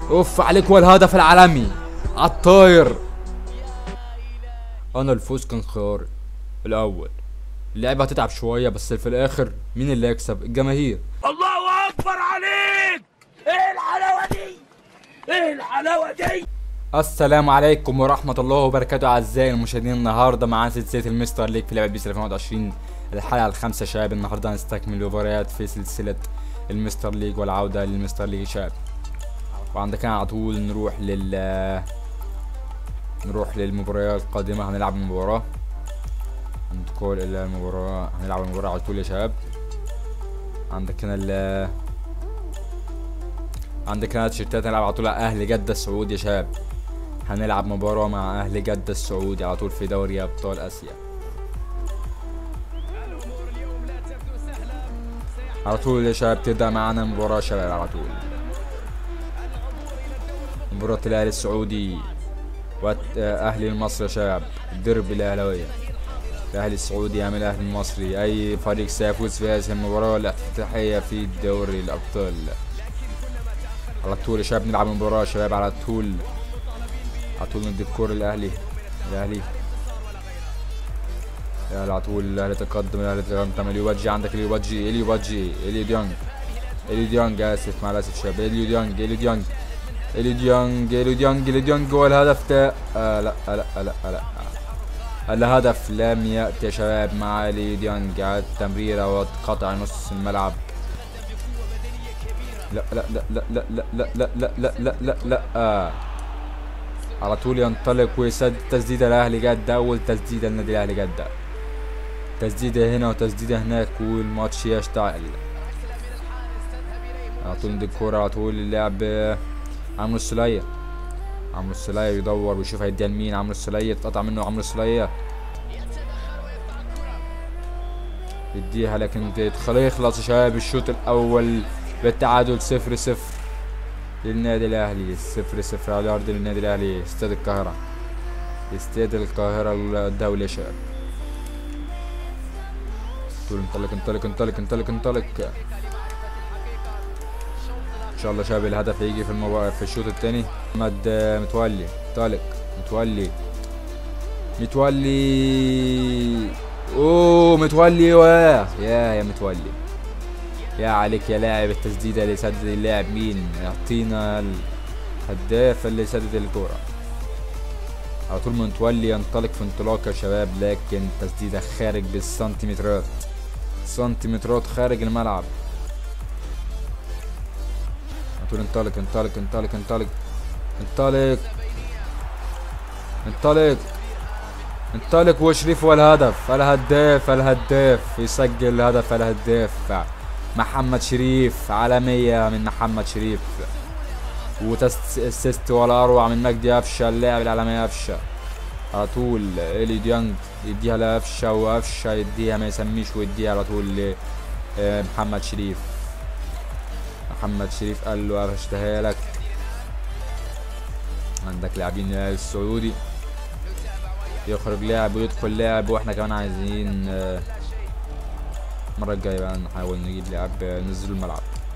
اوف عليك والهدف العالمي عالطاير انا الفوز كان خياري الاول اللعبة هتتعب شوية بس في الاخر مين اللي هيكسب الجماهير الله اكبر عليك ايه الحلاوه دي ايه الحلاوه دي السلام عليكم ورحمة الله وبركاته أعزائي المشاهدين النهاردة معانا سلسلة المستر ليج في لعبة بيس 2021 الحلقة الخامسة شباب النهاردة هنستكمل المباريات في سلسلة المستر ليج والعودة للمستر ليج شباب وعندنا على طول نروح لل نروح للمباريات القادمة هنلعب المباراة ندخل إلى المباراة هنلعب المباراة على طول يا شباب عندك هنا ال عندك هنا تيشيرتات هنلعب على طول على أهل جدة السعودي يا شباب هنلعب مباراة مع أهل جدة السعودي على طول في دوري أبطال آسيا على طول يا شباب تبدأ معانا مباراة شباب على طول مباراة الأهلي السعودي وأهلي مصر يا شباب الدرب الأهلاوية الأهلي السعودي يعمل الأهلي المصري أي فريق سيفوز في هذه المباراة الافتتاحية في دوري الأبطال على طول يا شباب نلعب المباراة يا شباب على طول على طول ندي الكورة للأهلي الأهلي الأهلي على طول الأهلي تقدم الأهلي تقدم اليوباجي عندك اليوباجي اليوباجي إليو ديونج إليو ديونج آسف مع الأسف شباب إليو ديونج إليو ديونج إليو ديونج إليو ديونج إليو ديونج هو الهدف ده آه لا آه لا آه لا آه لا الهدف لم يأتي يا شباب مع إليو ديونج على التمريرة وقطع نص الملعب لا لا لا لا لا لا لا لا لا لا لا لا آه. على طول ينطلق ويسدد تسديدة الأهلي جدة أول تسديدة للنادي الأهلي جدة تسديدة هنا وتسديدة هناك والماتش يشتعل على طول ندي الكورة على طول اللعب عمرو السلية عمرو السلية يدور ويشوف هيديها لمين عمرو السلية اتقطع منه عمرو السلية يديها لكن تدخل يخلص يا شباب الشوط الأول بالتعادل صفر صفر للنادي الاهلي صفر صفر على ارض النادي الاهلي استاد القاهرة استاد القاهرة الدولي يا شباب طول انطلق انطلق انطلق انطلق انطلق ان شاء الله شباب الهدف هيجي في المباراة في الشوط الثاني محمد متولي طالق متولي متولي اوه متولي واه يا يا متولي يا عليك يا لاعب التسديدة اللي سدد اللاعب مين يعطينا الهداف اللي سدد الكرة على طول متولي ينطلق في انطلاق يا شباب لكن تسديدة خارج بالسنتيمترات سنتيمترات خارج الملعب على طول انطلق انطلق انطلق انطلق انطلق انطلق انطلق وشريف والهدف الهداف الهداف يسجل هدف الهداف محمد شريف عالمية من محمد شريف وتسيست ولا اروع من مجدي قفشه اللاعب العالمي قفشه على طول الي ديانج يديها لقفشه وقفشه يديها ما يسميش ويديها على طول لمحمد شريف محمد شريف قال له قفشتها لك عندك لاعبين السعودي يخرج لاعب ويدخل لاعب واحنا كمان عايزين المرة الجاية بقى نحاول نجيب لاعب ننزله الملعب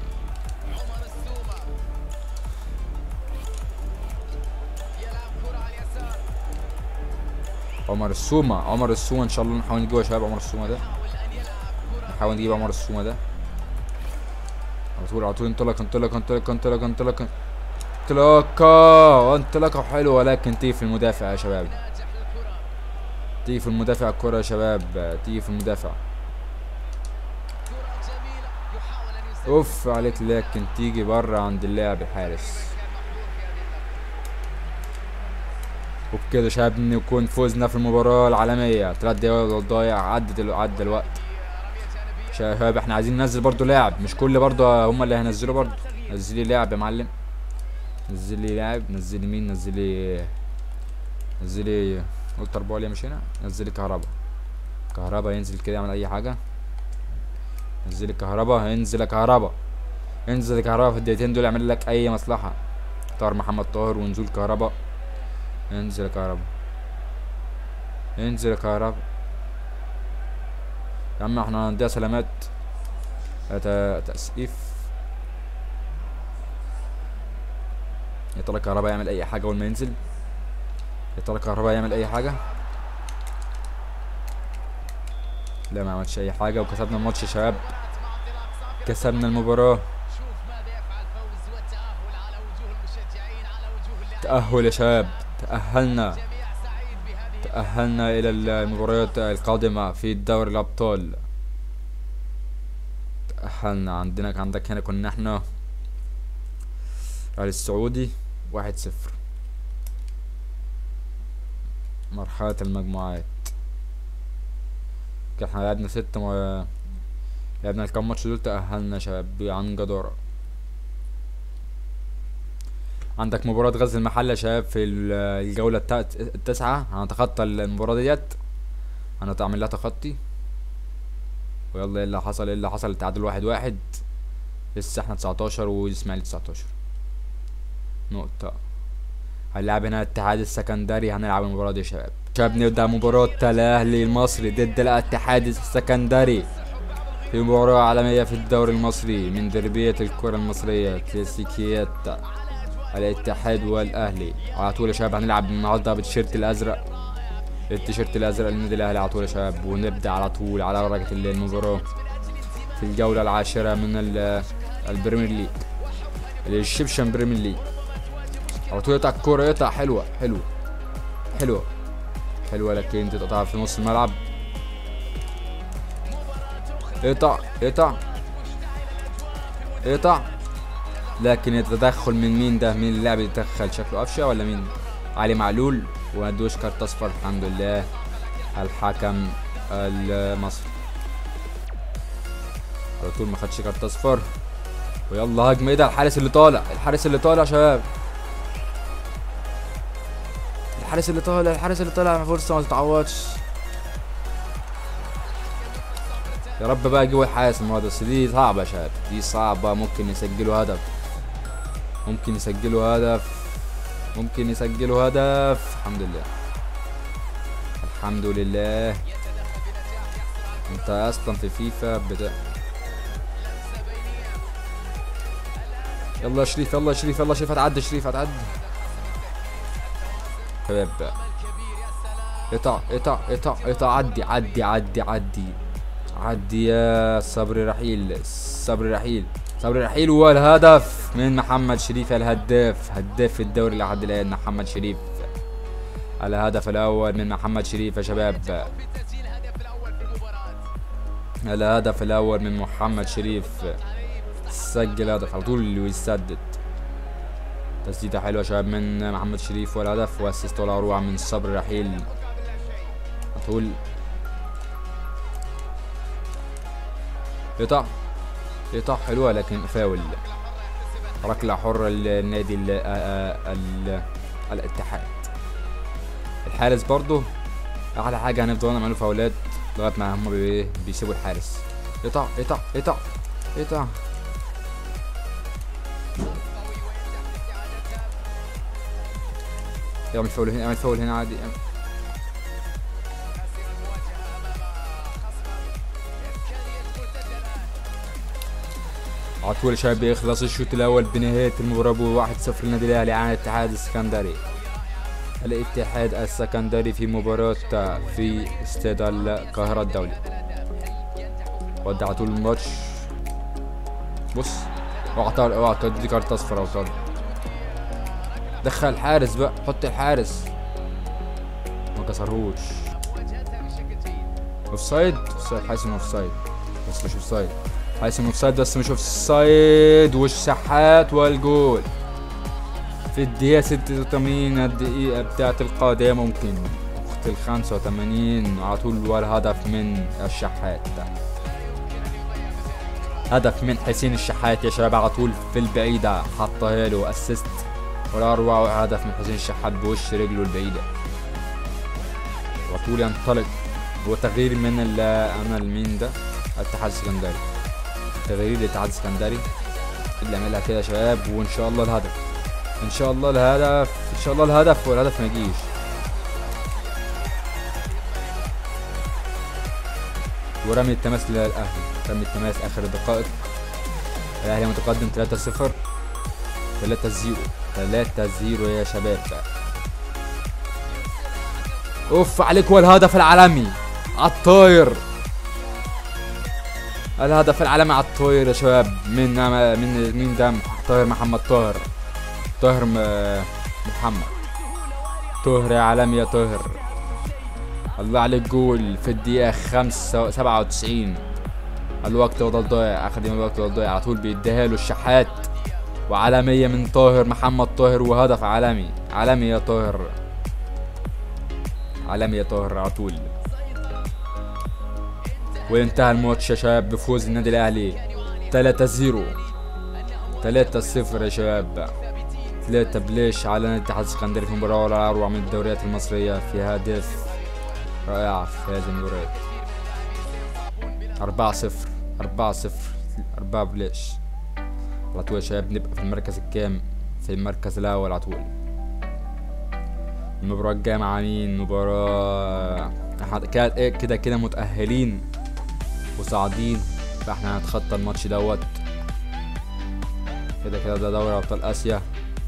عمر السومة عمر السومة ان شاء الله نحاول نجيبه يا شباب عمر السومة ده نحاول نجيب عمر السومة ده على طول على طول انطلق انطلق انطلق انطلق انطلق انطلاقة انطلاقة حلوة ولكن تيجي في المدافع يا شباب تيجي في المدافع الكرة يا شباب تيجي في المدافع اوف عليك لكن تيجي بره عند اللاعب الحارس وبكده يا شباب نكون فوزنا في المباراة العالمية تلات دقايق ضايع عدت عدى الوقت شباب احنا عايزين ننزل برضو لاعب مش كل برضو هما اللي هينزلوا برضو نزلي لاعب يا معلم نزلي لاعب نزلي مين نزلي نزلي قلت اربعة مش هنا نزلي كهربا كهربا ينزل كده يعمل اي حاجة نزل الكهرباء انزل يا كهرباء انزل الكهرباء في الدقيقتين دول يعمل لك اي مصلحة طاهر محمد طاهر ونزول كهرباء انزل يا كهرباء انزل يا كهرباء يا عم احنا هنديها سلامات تسقيف يا ترى كهربا يعمل اي حاجه اول ما ينزل يا ترى كهربا يعمل اي حاجه لا ما عملش اي حاجه وكسبنا الماتش يا شباب كسبنا المباراه تأهل يا شباب تأهلنا تأهلنا إلى المباريات القادمة في دوري الأبطال تأهلنا عندنا عندك هنا كنا احنا على السعودي واحد صفر مرحلة المجموعات احنا لعبنا ست م... لعبنا الكام ماتش دول تأهلنا يا شباب عن جدارة عندك مباراة غزل المحلة يا شباب في ال- الجولة التا- التاسعة هنتخطى المباراة ديت هنعمل لها تخطي ويلا ايه اللي حصل ايه اللي حصل التعادل واحد واحد لسه احنا 19 والاسماعيلي 19 نقطة هنلعب هنا الاتحاد السكندري هنلعب المباراة دي يا شباب شباب نبدأ مباراة الأهلي المصري ضد الاتحاد السكندري في مباراة عالمية في الدوري المصري من دربية الكرة المصرية كلاسيكيات الاتحاد والأهلي على طول يا شباب هنلعب النهاردة بالتيشيرت الأزرق التيشيرت الأزرق للنادي الأهلي على طول يا شباب ونبدأ على طول على ورقة المباراة في الجولة العاشرة من ال- البريمير ليج الشبشن بريمير ليج على طول يقطع الكورة يقطع حلوة حلوة حلوة حلوة لكن تقطع في نص الملعب اقطع اقطع اقطع لكن التدخل من مين ده مين اللاعب اللي يتدخل شكله قفشه ولا مين علي معلول وما ادوش كارت اصفر الحمد لله الحكم المصري على طول ما خدش كارت اصفر ويلا هجمه ايه ده الحارس اللي طالع الحارس اللي طالع يا شباب الحارس اللي طالع الحارس اللي طالع فرصه ما تتعوضش يا رب بقى يجيبوا الحارس المره دي بس دي صعبه يا شباب دي صعبه ممكن يسجلوا هدف ممكن يسجلوا هدف ممكن يسجلوا هدف الحمد لله الحمد لله انت اصلا في فيفا بتا يلا يا شريف يلا يا شريف يلا يا شريف هتعدي شريف هتعدي شباب اقطع اقطع اقطع اقطع عدي عدي عدي عدي عدي يا صبري رحيل صبري رحيل صبري رحيل والهدف من محمد شريف الهداف هداف الدوري لحد الان محمد شريف الهدف الاول من محمد شريف يا شباب الهدف الاول من محمد شريف سجل هدف على طول ويسدد تسديدة حلوة يا شباب من محمد شريف والهدف واسيست ولا روعة من صبري رحيل على طول قطع قطع حلوة لكن فاول ركلة حرة للنادي ال ال ال الاتحاد الحارس برضو احلى حاجة هنفضل نعمله فاولات لغاية ما هما بي- بيسيبوا الحارس قطع قطع قطع قطع اعمل فاول هنا اعمل فاول هنا عادي اعمل. على طول يا شباب بيخلص الشوط الاول بنهايه المباراه ب 1-0 للنادي الاهلي عن الاتحاد السكندري الاتحاد السكندري في مباراة في استاد القاهرة الدولي ودع على طول الماتش بص اوعى طار اوعى تدي كارت اصفر او طار دخل الحارس بقى حط الحارس ما كسرهوش اوف سايد حاسس انه اوف سايد بس مش اوف سايد حاسس انه اوف سايد بس مش اوف سايد والشحات والجول في الدقيقة 86 الدقيقة بتاعت القادمة ممكن وقت ال 85 على طول والهدف من الشحات هدف من حسين الشحات يا شباب على طول في البعيدة حطها له اسيست والاروع هدف من حسين الشحات بوش رجله البعيدة على طول ينطلق هو تغيير من ال انا المين ده الاتحاد السكندري تغيير الاتحاد السكندري اللي عملها كده يا شباب وان شاء الله الهدف ان شاء الله الهدف ان شاء الله الهدف والهدف ما يجيش ورمي التماس للاهلي رمي التماس اخر الدقائق الاهلي متقدم 3-0 3 0 3 0 يا شباب اوف عليك والهدف العالمي عالطاير الهدف العالمي على الطاير يا شباب من من مين ده طاهر محمد طاهر طاهر م- محمد طاهر يا عالمي يا طاهر الله عليك جول في الدقيقة خمسة سبعة وتسعين الوقت وضل ضايع أخد الوقت وضل ضايع على طول بيديها له الشحات وعالمية من طاهر محمد طاهر وهدف عالمي عالمي يا طاهر عالمي يا طاهر على طول وانتهى الماتش يا شباب بفوز النادي الاهلي 3 0 3 0 يا شباب 3 بليش على نادي الاتحاد السكندري في مباراة ولا اروع من الدوريات المصرية في هدف رائعة في هذه المباريات 4 0 4 0 4 بليش على طول يا شباب نبقى في المركز الكام في المركز الاول على طول المباراة الجاية مع مين مباراة احنا كده إيه كده كده متأهلين وصاعدين فاحنا هنتخطى الماتش دوت كده كده ده دوري ابطال اسيا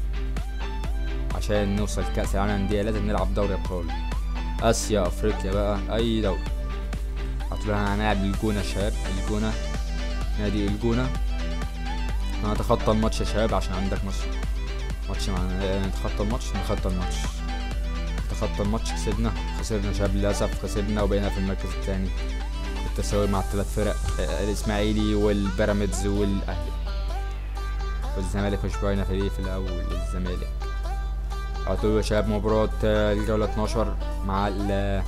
عشان نوصل كاس العالم للانديه لازم نلعب دوري ابطال اسيا افريقيا بقى اي دوري هتقول هنلعب الجونه يا شباب الجونه نادي الجونه هنتخطى الماتش يا شباب عشان عندك ماتش ماتش مع نتخطى الماتش نتخطى الماتش تخطى الماتش كسبنا خسرنا يا شباب للاسف خسرنا وبقينا في المركز الثاني التساوي مع الثلاث فرق آه، الاسماعيلي والبيراميدز والاهلي والزمالك مش باينه في ايه في الاول الزمالك على طول يا شباب مباراة آه، الجولة 12 مع ال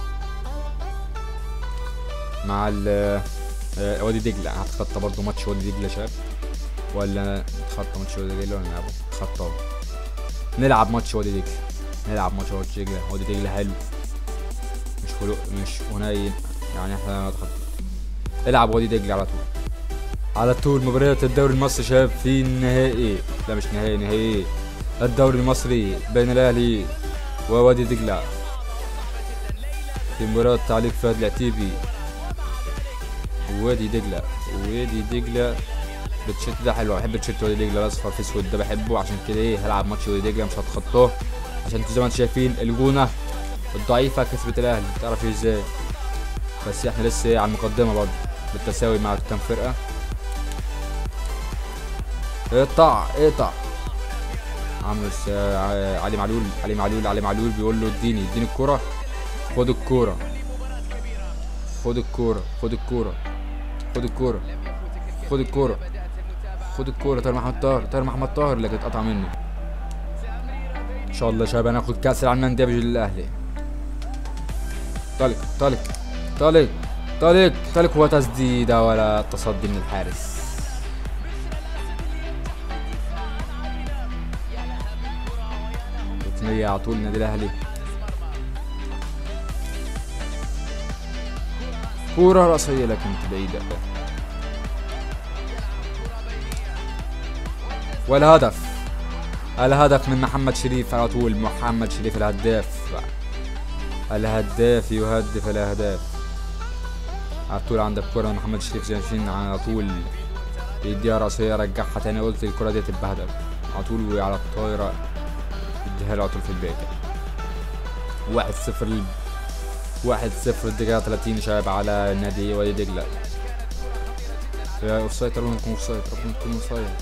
مع ال آه، وادي دجلة هتخطى برضو ماتش وادي دجلة يا شباب ولا نتخطى ماتش وادي دجلة ولا نلعبه؟ نتخطاه نلعب ماتش وادي دجلة نلعب ماتش وادي دجلة وادي دجلة حلو مش خلق مش قليل يعني احنا نتخطى العب وادي دجلة على طول على طول مباريات الدوري المصري شباب في النهائي لا مش نهائي نهائي الدوري المصري بين الاهلي ووادي دجلة في مباراة تعليق فهد العتيبي وادي دجلة وادي دجلة التيشيرت ده حلو بحب التيشيرت وادي دجلة الاصفر في اسود ده بحبه عشان كده ايه هلعب ماتش وادي دجلة مش هتخطاه عشان انتوا زي ما انتوا شايفين الجونة الضعيفة كسبت الاهلي تعرف ازاي بس احنا لسه ايه على المقدمة برضه بالتساوي مع كام فرقة اقطع اقطع عمرو الس- ع- علي معلول علي معلول علي معلول بيقول له اديني اديني الكرة خد الكرة خد الكرة خد الكرة خد الكرة خد الكرة خد الكرة طاهر محمد طاهر طاهر محمد طاهر اللي كانت قطع منه ان شاء الله يا شباب هناخد كاس العالم للانديه بجيل الاهلي طالق طالق طالق طالق طالق هو تسديده ولا تصدي من الحارس ركنية على طول النادي الاهلي كورة رأسية لكن بعيدة والهدف الهدف من محمد شريف على طول محمد شريف الهداف الهداف يهدف الاهداف على طول عندك كرة محمد شريف زي ما شايفين على طول يديها راسية رجعها تاني قلت الكرة دي تبقى هدف على طول وعلى الطايرة يديها له على طول في البيت واحد صفر ل- واحد صفر الدقيقة 30 يا شباب على نادي وادي دجلة يا اوف سايد ربنا يكون اوف سايد ربنا يكون اوف سايد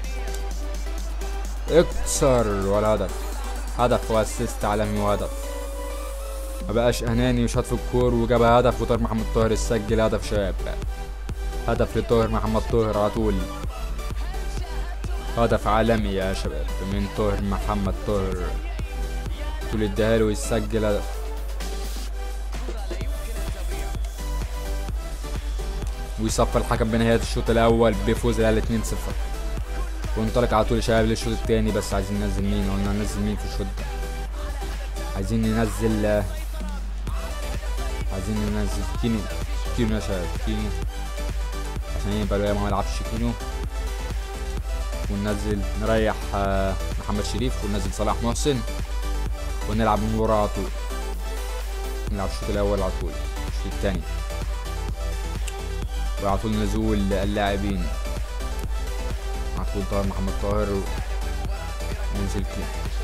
اكسر ولا هدف هدف واسيست عالمي وهدف ما بقاش اناني وشاط في الكور وجاب هدف وطاهر محمد طاهر سجل هدف شاب هدف لطاهر محمد طاهر على طول هدف عالمي يا شباب من طاهر محمد طاهر طول اداها له ويسجل هدف ويصفى الحكم بنهاية الشوط الأول بفوز الأهلي 2-0 وانطلق على طول يا شباب للشوط التاني بس عايزين ننزل مين قلنا ننزل مين في الشوط ده عايزين ننزل عايزين ننزل كينو كينو يا شباب كينو عشان يبقى له ما يلعبش كينو وننزل نريح آه، محمد شريف وننزل صلاح محسن ونلعب المباراة على طول نلعب الشوط الأول على طول الشوط التاني وعلى طول نزول اللاعبين على طول طاهر محمد طاهر ينزل كده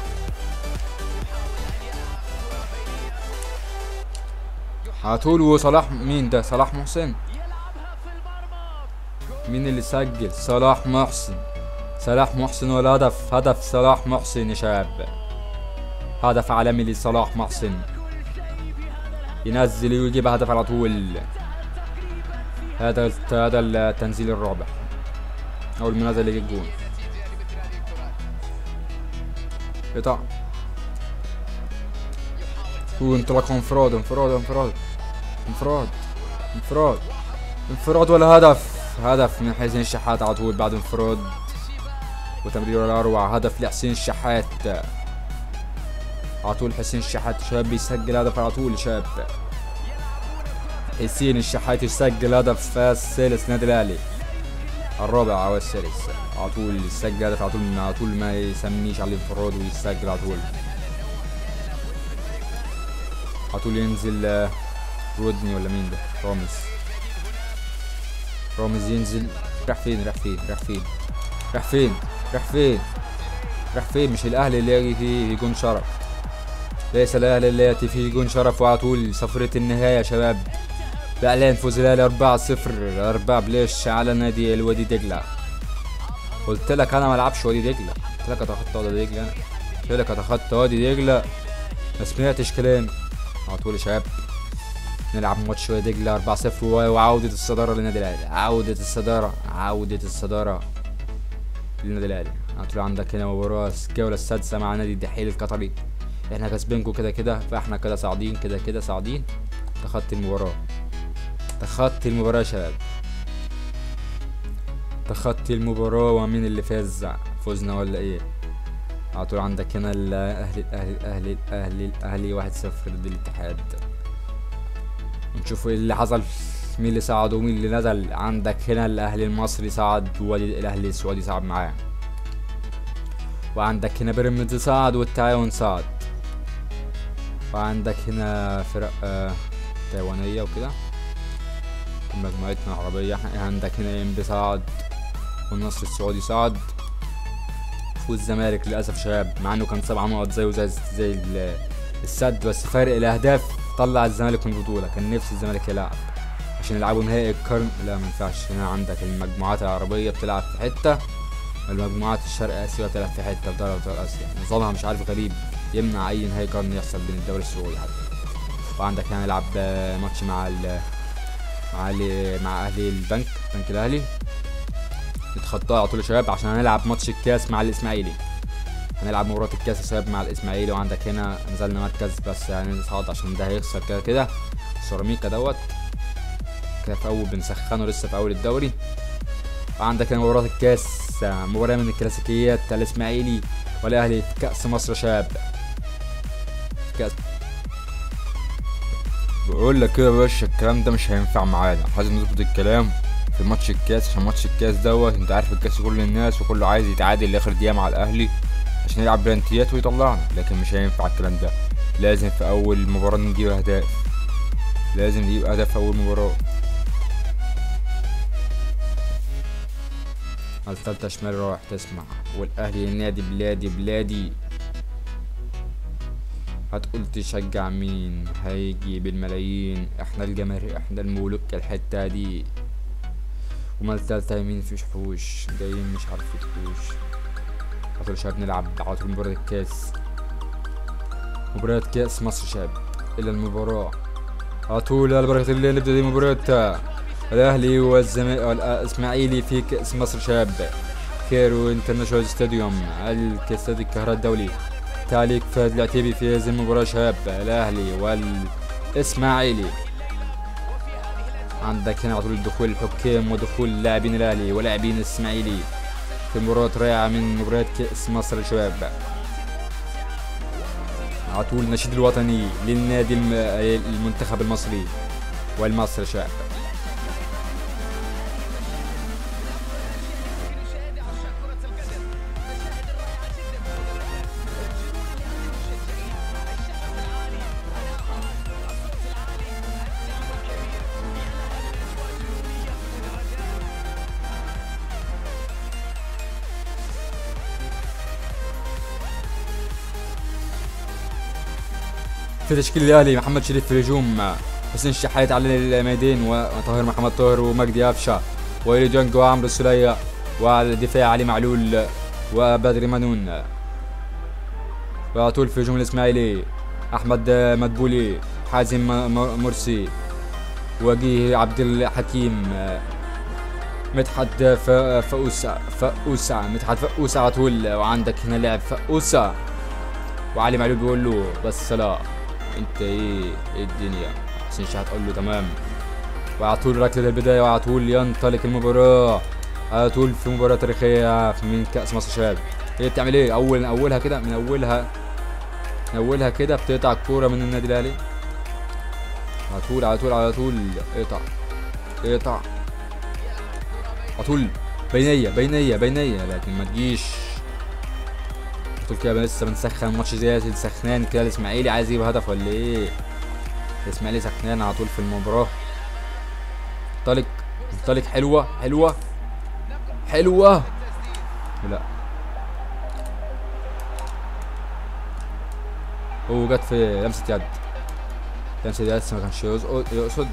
على طول وصلاح مين ده صلاح محسن مين اللي سجل صلاح محسن صلاح محسن والهدف هدف صلاح محسن يا شباب هدف عالمي لصلاح محسن ينزل ويجيب هدف على طول هذا هذا التنزيل الرابع او المنازل اللي جه الجون قطع وانطلاق انفراد انفراد انفراد انفراد انفراد انفراد ولا هدف هدف من حسين الشحات على طول بعد انفراد وتمرير الاروع هدف لحسين الشحات على طول حسين الشحات شاب بيسجل هدف على طول شاب حسين الشحات يسجل هدف فاز ثالث نادي الاهلي الرابع او الثالث على طول يسجل هدف على طول على طول ما يسميش على الانفراد ويسجل على طول على طول ينزل آه، رودني ولا مين ده رامز رامز ينزل راح فين راح فين راح فين راح فين راح فين راح فين مش الاهلي اللي يجي فيه جون شرف ليس الاهلي اللي ياتي فيه جون شرف وعلى طول صفرة النهاية يا شباب باعلان فوز الاهلي 4 0 4 بليش على نادي الوادي دجلة قلت لك انا ما العبش وادي دجلة قلت لك اتخطى وادي دجلة انا قلت لك اتخطى وادي دجلة ما سمعتش كلامي على طول يا شباب نلعب ماتش وادي دجلة 4 0 وعودة الصدارة للنادي الاهلي عودة الصدارة عودة الصدارة للنادي الاهلي على طول عندك هنا مباراة الجولة السادسة مع نادي الدحيل القطري احنا كسبينكم كده كده فاحنا كده صاعدين كده كده صاعدين تخطي المباراة تخطي المباراة يا شباب تخطي المباراة ومين اللي فاز فوزنا ولا ايه على طول عندك هنا الاهلي الاهلي الاهلي الاهلي الاهلي واحد صفر ضد الاتحاد نشوف ايه اللي حصل مين اللي صعد ومين اللي نزل عندك هنا الاهلي المصري صعد وادي الاهلي السعودي صعد معاه وعندك هنا بيراميدز صعد والتعاون صعد وعندك هنا فرق آه تايوانية وكده مجموعتنا العربية احنا عندك هنا انبي صعد والنصر السعودي صعد والزمالك للأسف شباب مع انه كان سبع نقط زيه زي زي ال- السد بس فرق الأهداف طلع الزمالك من البطولة كان نفسي الزمالك يلعب عشان يلعبوا نهائي القرن لا ما ينفعش هنا عندك المجموعات العربية بتلعب في حتة المجموعات الشرق آسيا بتلعب في حتة في دوري أبطال آسيا نظامها مش عارف غريب يمنع أي نهائي قرن يحصل بين الدوري السعودي حتى وعندك هنا نلعب آه، ماتش مع ال مع ال مع اهلي البنك بنك الاهلي نتخطاه على طول يا شباب عشان هنلعب ماتش الكاس مع الاسماعيلي هنلعب مباراة الكاس يا شباب مع الاسماعيلي وعندك هنا نزلنا مركز بس هنصعد عشان ده هيخسر كده كده سيراميكا دوت كده في اول بنسخنه لسه في اول الدوري وعندك هنا مباراة الكاس آه، مباراة من الكلاسيكيات الاسماعيلي والاهلي في كأس مصر يا شباب في كأس بقول لك ايه يا باشا الكلام ده مش هينفع معانا لازم نظبط الكلام في ماتش الكاس عشان ماتش الكاس دوت انت عارف الكاس كل الناس وكله عايز يتعادل لاخر دقيقه مع الاهلي عشان يلعب بلانتيات ويطلعنا لكن مش هينفع الكلام ده لازم في اول مباراه نجيب اهداف لازم نجيب اهداف في اول مباراه على التالتة شمال رايح تسمع والاهلي نادي بلادي بلادي هتقول تشجع مين هيجي بالملايين احنا الجماهير احنا الملوك الحتة دي وما التالتة يمين فيش حوش جايين مش عارف يتحوش على طول شباب نلعب على طول مباراة الكاس مباراة كاس مصر شباب الى المباراة على طول على بركة الله نبدأ دي مباراة الاهلي والزمالك والاسماعيلي في كاس مصر شباب كيرو انترناشونال ستاديوم الاستاد القاهرة الدولي تعليق فهد العتيبي في هذه المباراة شباب الأهلي والإسماعيلي عندك هنا على طول دخول الحكام ودخول لاعبين الأهلي ولاعبين الإسماعيلي في مباراة رائعة من مباريات كأس مصر شباب على طول النشيد الوطني للنادي الم- المنتخب المصري والمصري شباب في تشكيل الاهلي محمد شريف في الهجوم حسين الشحات على الميدان وطاهر محمد طاهر ومجدي قفشه وإيلي جونج وعمرو السلية وعلى الدفاع علي معلول وبدر منون وعلى طول في هجوم الاسماعيلي احمد مدبولي حازم م- مرسي وجيه عبد الحكيم مدحت ف- فؤوسة فؤوسة مدحت فؤوسة على طول وعندك هنا لاعب فؤوسة وعلي معلول بيقول له بس لا انت ايه ايه الدنيا حسين شحات قال له تمام وعلى طول ركلة البداية وعلى طول ينطلق المباراة على طول في مباراة تاريخية في من كأس مصر شباب هي بتعمل ايه اول من اولها كده من اولها من اولها كده بتقطع الكورة من النادي الاهلي على طول على طول على طول اقطع اقطع على طول بينية بينية بينية لكن ما تجيش على طول كده لسه بنسخن الماتش زي السخنان كده الاسماعيلي عايز يجيب هدف ولا ايه الاسماعيلي سخنان على طول في المباراة انطلق انطلق حلوة حلوة حلوة لا هو جت في لمسة يد لمسة يد بس ما كانش يقصد يقصد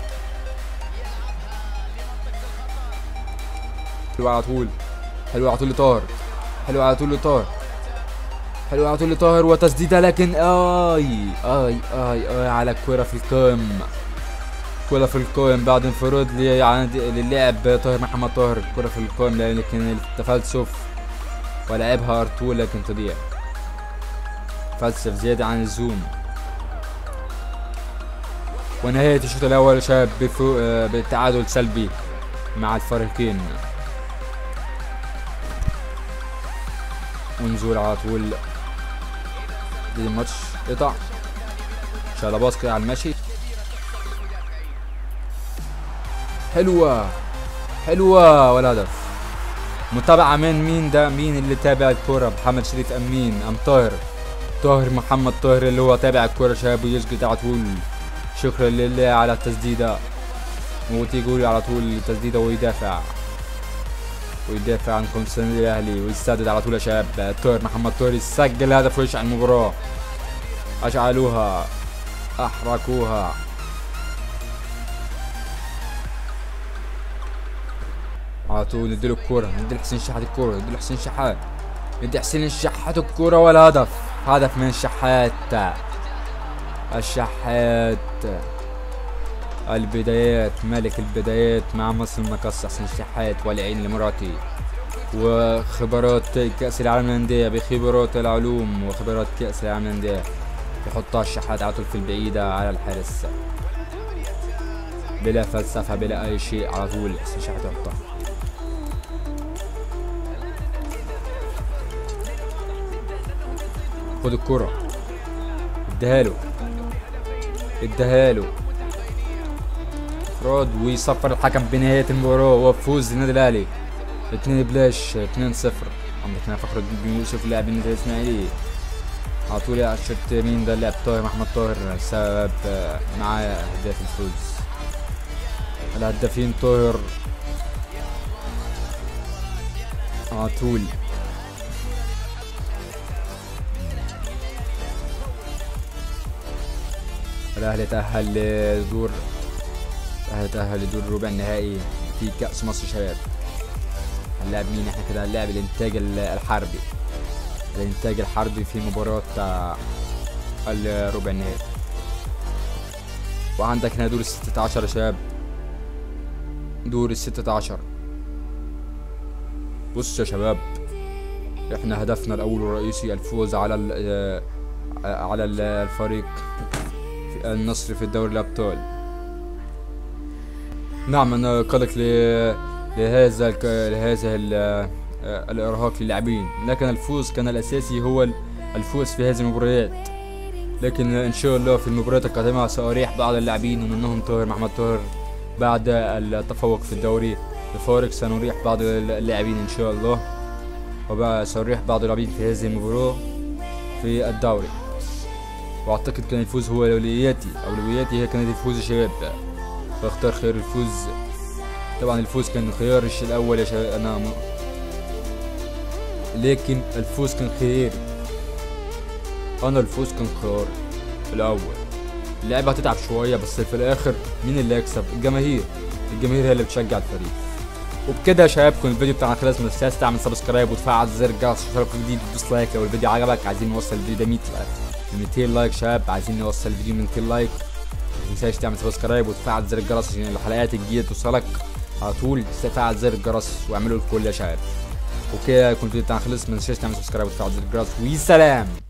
حلوة على طول حلوة على طول لطاهر حلوة على طول لطاهر حلوة على طول لطاهر وتسديدة لكن اي اي اي اي على الكرة في القائم كرة في القائم بعد انفراد لي- عند- للاعب طاهر محمد طاهر الكرة في القائم لكن التفلسف ولعبها ارتو لكن تضيع فلسف زيادة عن اللزوم ونهاية الشوط الأول شاب بفو- آه، بالتعادل سلبي مع الفريقين ونزول على طول دي الماتش قطع شالباس كده على المشي حلوة حلوة والهدف متابعة من مين ده مين اللي تابع الكرة محمد شريف أم مين أم طاهر طاهر محمد طاهر اللي هو تابع الكرة شاب ويسجد على طول شكرا لله على التسديدة وتيجي يقول على طول التسديدة ويدافع ويدافع عن كونسنتري الاهلي ويسدد على طول يا شباب طاهر محمد طاهر يسجل هدف ويشعل المباراة اشعلوها احرقوها على طول نديله الكورة ندي لحسين شحات الكورة ندي لحسين شحات ندي حسين الشحات الكورة والهدف هدف من الشحات الشحات البدايات ملك البدايات مع مصر المقص حسين الشحات والعين لمراتي وخبرات كأس العالم للأندية بخبرات العلوم وخبرات كأس العالم للأندية يحطها الشحات على طول في البعيدة على الحارس بلا فلسفة بلا أي شيء على طول حسين الشحات يحطها خد الكرة اديها له اديها له انفراد ويصفر الحكم بنهاية المباراة وفوز النادي الأهلي 2 بلاش 2 0 عندك هنا فخر الدين بن يوسف لاعب النادي الإسماعيلي على طول على الشوط مين ده اللاعب طاهر محمد طاهر سبب آه، معاه أهداف الفوز الهدافين طاهر على طول الأهلي تأهل لدور الأهلي تأهل لدور ربع النهائي في كأس مصر شباب هنلاعب مين احنا كده هنلاعب الإنتاج ال- الحربي الإنتاج الحربي في مباراة آه، الربع النهائي وعندك هنا دور الستة عشر يا شباب دور الستة عشر بص يا شباب احنا هدفنا الأول والرئيسي الفوز على ال- آه، على ال- الفريق في النصر في دوري الأبطال نعم أنا قلق ل- لهذا الك- لهذا ال- آه، الإرهاق للاعبين لكن الفوز كان الأساسي هو ال- الفوز في هذه المباريات لكن إن شاء الله في المباريات القادمة سأريح بعض اللاعبين ومنهم طاهر محمد طاهر بعد التفوق في الدوري الفارق سنريح بعض اللاعبين إن شاء الله وبقى سنريح بعض اللاعبين في هذه المباراة في الدوري واعتقد كان الفوز هو اولوياتي اولوياتي هي كانت الفوز يا شباب فاختار خيار الفوز طبعا الفوز كان خيار الش- الاول يا شباب انا م... لكن الفوز كان خياري انا الفوز كان خياري الاول اللعبه هتتعب شويه بس في الاخر مين اللي هيكسب الجماهير الجماهير هي اللي بتشجع الفريق وبكده يا شباب كان الفيديو بتاعنا خلص من السادس تعمل سبسكرايب وتفعل زر الجرس وتشترك في الجديد وتدوس لايك لو الفيديو عجبك عايزين نوصل الفيديو ده 100 ل 200 لايك شباب عايزين نوصل الفيديو من 200 لايك ما تنساش تعمل سبسكرايب وتفعل زر الجرس عشان الحلقات الجديده توصلك على طول تفعل زر الجرس واعملوا الكل يا شباب وكده يكون الفيديو بتاعنا خلص ما تنساش تعمل سبسكرايب وتفعل زر الجرس وسلام